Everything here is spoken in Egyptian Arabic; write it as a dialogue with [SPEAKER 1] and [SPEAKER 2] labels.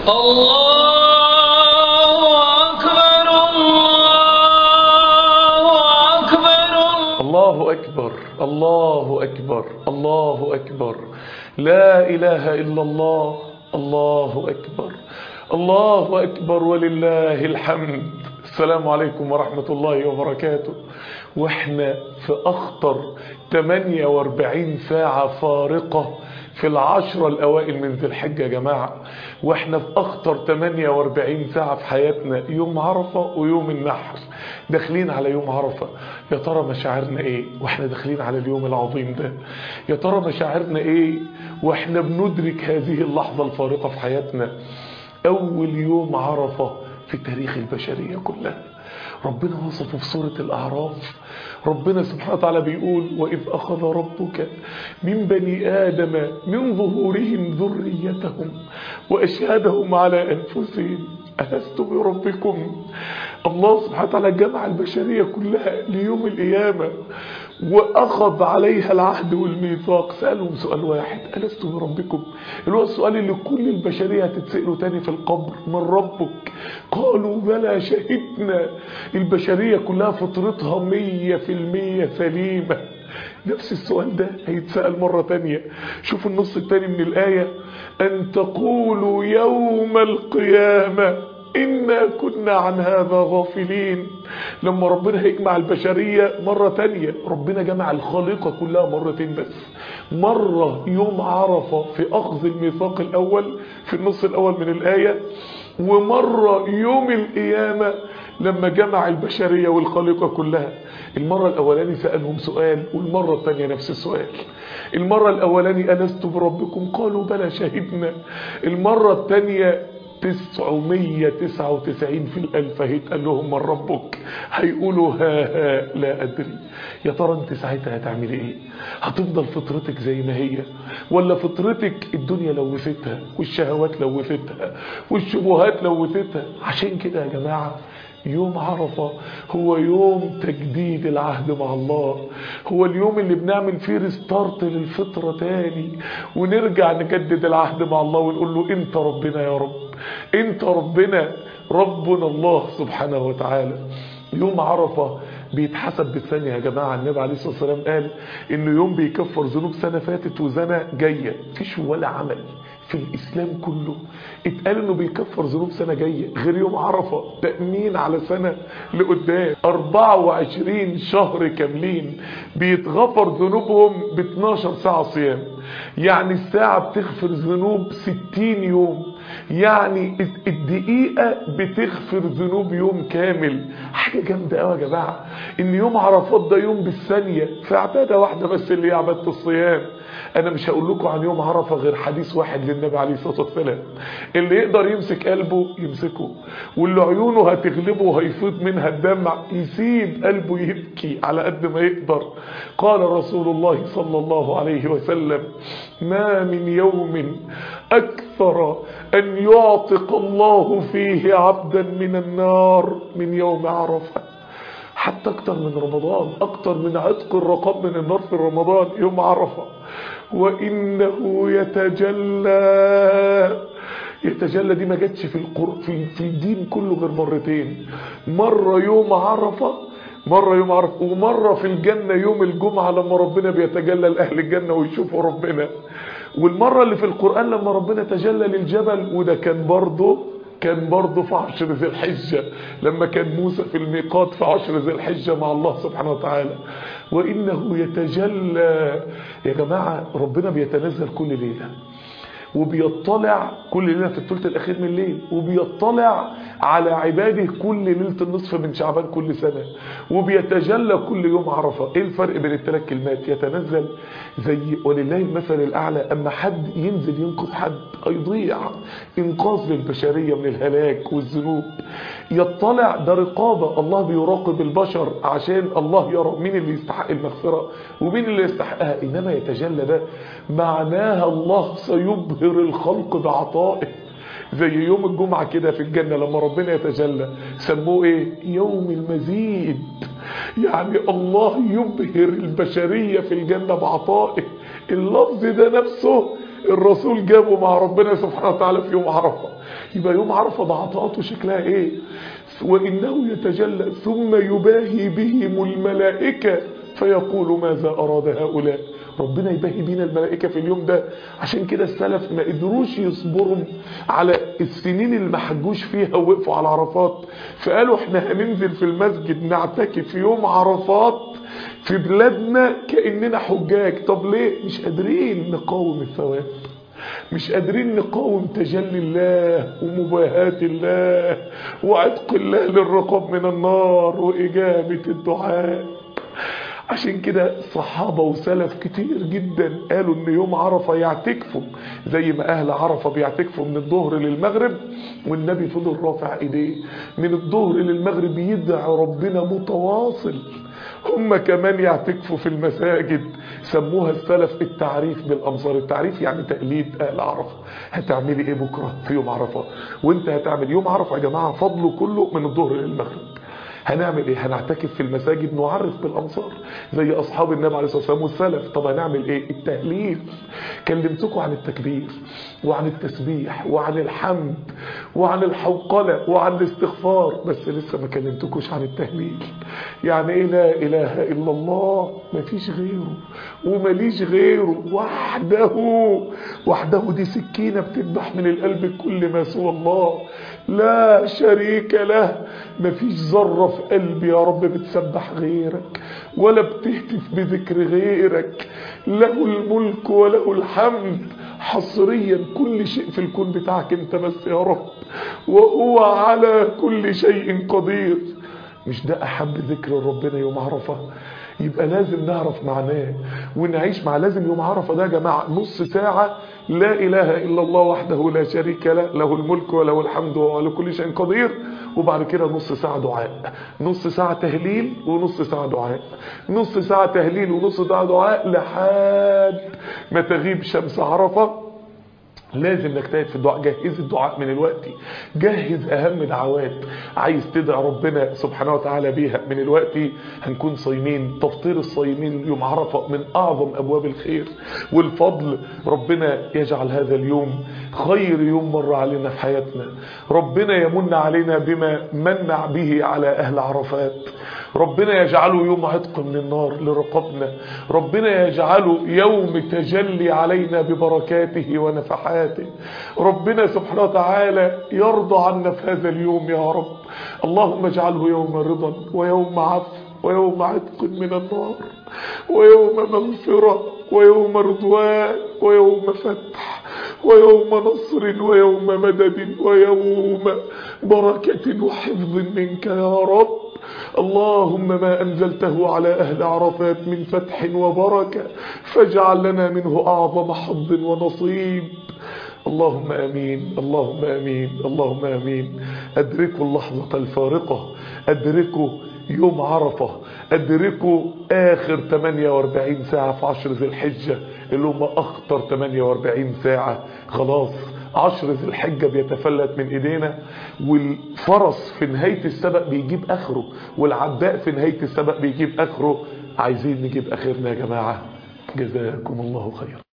[SPEAKER 1] الله أكبر الله أكبر
[SPEAKER 2] الله أكبر الله أكبر الله أكبر لا إله إلا الله الله أكبر الله أكبر ولله الحمد السلام عليكم ورحمة الله وبركاته واحنا في أخطر 48 ساعة فارقة في العشرة الأوائل من ذي الحجة يا جماعة واحنا في أخطر 48 ساعة في حياتنا يوم عرفة ويوم النحر داخلين على يوم عرفة يا ترى مشاعرنا ايه واحنا داخلين على اليوم العظيم ده يا ترى مشاعرنا ايه واحنا بندرك هذه اللحظة الفارقة في حياتنا أول يوم عرفة في تاريخ البشرية كلها ربنا وصفه في سورة الأعراف ربنا سبحانه وتعالى بيقول وإذ أخذ ربك من بني آدم من ظهورهم ذريتهم وأشهدهم على أنفسهم ألست بربكم الله سبحانه وتعالى جمع البشرية كلها ليوم القيامة وأخذ عليها العهد والميثاق سألهم سؤال واحد ألست بربكم اللي هو السؤال اللي كل البشرية هتتسأله تاني في القبر من ربك قالوا بلى شهدنا البشرية كلها فطرتها مية في المية سليمة نفس السؤال ده هيتسأل مرة تانية شوفوا النص التاني من الآية أن تقولوا يوم القيامة إنا كنا عن هذا غافلين لما ربنا هيجمع البشرية مرة تانية ربنا جمع الخليقة كلها مرتين بس مرة يوم عرفة في أخذ الميثاق الأول في النص الأول من الآية ومرة يوم القيامة لما جمع البشرية والخليقة كلها المرة الأولاني سألهم سؤال والمرة الثانية نفس السؤال المرة الأولاني ألست بربكم قالوا بلى شهدنا المرة الثانية 999 في الألف هيتقال لهم من ربك هيقولوا ها ها لا أدري يا ترى انت ساعتها هتعملي ايه هتفضل فطرتك زي ما هي ولا فطرتك الدنيا لوثتها والشهوات لوثتها والشبهات لوثتها عشان كده يا جماعة يوم عرفة هو يوم تجديد العهد مع الله هو اليوم اللي بنعمل فيه ريستارت للفطرة تاني ونرجع نجدد العهد مع الله ونقول له انت ربنا يا رب انت ربنا ربنا الله سبحانه وتعالى يوم عرفة بيتحسب بالثانية يا جماعة النبي عليه الصلاة والسلام قال انه يوم بيكفر ذنوب سنة فاتت وسنة جاية مفيش ولا عمل في الإسلام كله اتقال انه بيكفر ذنوب سنة جاية غير يوم عرفة تأمين على سنة لقدام 24 شهر كاملين بيتغفر ذنوبهم ب 12 ساعة صيام يعني الساعة بتغفر ذنوب 60 يوم يعني الدقيقة بتغفر ذنوب يوم كامل حاجة جامدة قوي يا جماعة ان يوم عرفات ده يوم بالثانية في عبادة واحدة بس اللي هي عبادة الصيام انا مش هقول لكم عن يوم عرفة غير حديث واحد للنبي عليه الصلاة والسلام اللي يقدر يمسك قلبه يمسكه واللي عيونه هتغلبه وهيفيض منها الدمع يسيب قلبه يبكي على قد ما يقدر قال رسول الله صلى الله عليه وسلم ما من يوم أكثر أن يعتق الله فيه عبدا من النار من يوم عرفة حتى أكتر من رمضان أكتر من عتق الرقاب من النار في رمضان يوم عرفة وإنه يتجلى يتجلى دي ما جاتش في القر... في في الدين كله غير مرتين مرة يوم عرفة مرة يوم عرفة ومرة في الجنة يوم الجمعة لما ربنا بيتجلى لأهل الجنة ويشوفوا ربنا والمرة اللي في القرآن لما ربنا تجلى للجبل وده كان برضه كان برضه في عشر ذي الحجة لما كان موسى في الميقات في عشر ذي الحجة مع الله سبحانه وتعالى وإنه يتجلى يا جماعة ربنا بيتنزل كل ليلة وبيطلع كل ليلة في الثلث الأخير من الليل وبيطلع على عباده كل ليلة النصف من شعبان كل سنة وبيتجلى كل يوم عرفة ايه الفرق بين الثلاث كلمات يتنزل زي ولله المثل الأعلى أما حد ينزل ينقذ حد هيضيع إنقاذ للبشرية من الهلاك والذنوب يطلع ده رقابة الله بيراقب البشر عشان الله يرى مين اللي يستحق المغفرة ومين اللي يستحقها إنما يتجلى ده معناها الله سيبهر الخلق بعطائه زي يوم الجمعة كده في الجنة لما ربنا يتجلى سموه ايه يوم المزيد يعني الله يبهر البشرية في الجنة بعطائه اللفظ ده نفسه الرسول جابه مع ربنا سبحانه وتعالى في يوم عرفة يبقى يوم عرفة ده عطاءاته شكلها ايه وإنه يتجلى ثم يباهي بهم الملائكة فيقول ماذا أراد هؤلاء ربنا يباهي بينا الملائكة في اليوم ده عشان كده السلف ما قدروش يصبروا على السنين اللي ما حجوش فيها ووقفوا على عرفات فقالوا احنا هننزل في المسجد نعتكف في يوم عرفات في بلادنا كأننا حجاج طب ليه مش قادرين نقاوم الثواب مش قادرين نقاوم تجلي الله ومباهاة الله وعتق الله للرقاب من النار وإجابة الدعاء عشان كده صحابة وسلف كتير جدا قالوا ان يوم عرفة يعتكفوا زي ما اهل عرفة بيعتكفوا من الظهر للمغرب والنبي فضل رافع ايديه من الظهر للمغرب يدعي ربنا متواصل هم كمان يعتكفوا في المساجد سموها السلف التعريف بالامصار التعريف يعني تقليد اهل عرفه هتعملي ايه بكره في يوم عرفه وانت هتعمل يوم عرفه يا جماعه فضله كله من الظهر للمغرب هنعمل ايه هنعتكف في المساجد نعرف بالامصار زي اصحاب النبي عليه الصلاه والسلام والسلف طب هنعمل ايه التهليل كلمتكم عن التكبير وعن التسبيح وعن الحمد وعن الحوقله وعن الاستغفار بس لسه ما كلمتكوش عن التهليل يعني ايه لا اله الا الله مفيش غيره ومليش غيره وحده وحده دي سكينه بتذبح من القلب كل ما سوى الله لا شريك له مفيش ذره في قلبي يا رب بتسبح غيرك ولا بتهتف بذكر غيرك له الملك وله الحمد حصريا كل شيء في الكون بتاعك انت بس يا رب وهو على كل شيء قدير مش ده احب ذكر ربنا يوم عرفه يبقى لازم نعرف معناه ونعيش مع لازم يوم عرفه ده يا جماعه نص ساعه لا اله الا الله وحده لا شريك له له الملك وله الحمد وهو على كل شيء قدير وبعد كده نص ساعه دعاء نص ساعه تهليل ونص ساعه دعاء نص ساعه تهليل ونص ساعه دعاء لحد ما تغيب شمس عرفه لازم نجتهد في الدعاء جهز الدعاء من الوقت جهز اهم دعوات عايز تدعي ربنا سبحانه وتعالى بيها من الوقت هنكون صايمين تفطير الصايمين يوم عرفه من اعظم ابواب الخير والفضل ربنا يجعل هذا اليوم خير يوم مر علينا في حياتنا ربنا يمن علينا بما منع به على اهل عرفات ربنا يجعله يوم عتق من النار لرقبنا ربنا يجعله يوم تجلي علينا ببركاته ونفحاته ربنا سبحانه وتعالى يرضى عنا في هذا اليوم يا رب اللهم اجعله يوم رضا ويوم عفو ويوم عتق من النار ويوم مغفرة ويوم رضوان ويوم فتح ويوم نصر ويوم مدد ويوم بركة وحفظ منك يا رب اللهم ما أنزلته على أهل عرفات من فتح وبركة فاجعل لنا منه أعظم حظ ونصيب اللهم امين اللهم امين اللهم امين ادركوا اللحظة الفارقة ادركوا يوم عرفة ادركوا اخر 48 ساعة في عشر ذي الحجة اللي هم اخطر 48 ساعة خلاص عشر ذي الحجة بيتفلت من ايدينا والفرس في نهاية السبق بيجيب اخره والعداء في نهاية السبق بيجيب اخره عايزين نجيب اخرنا يا جماعة جزاكم الله خير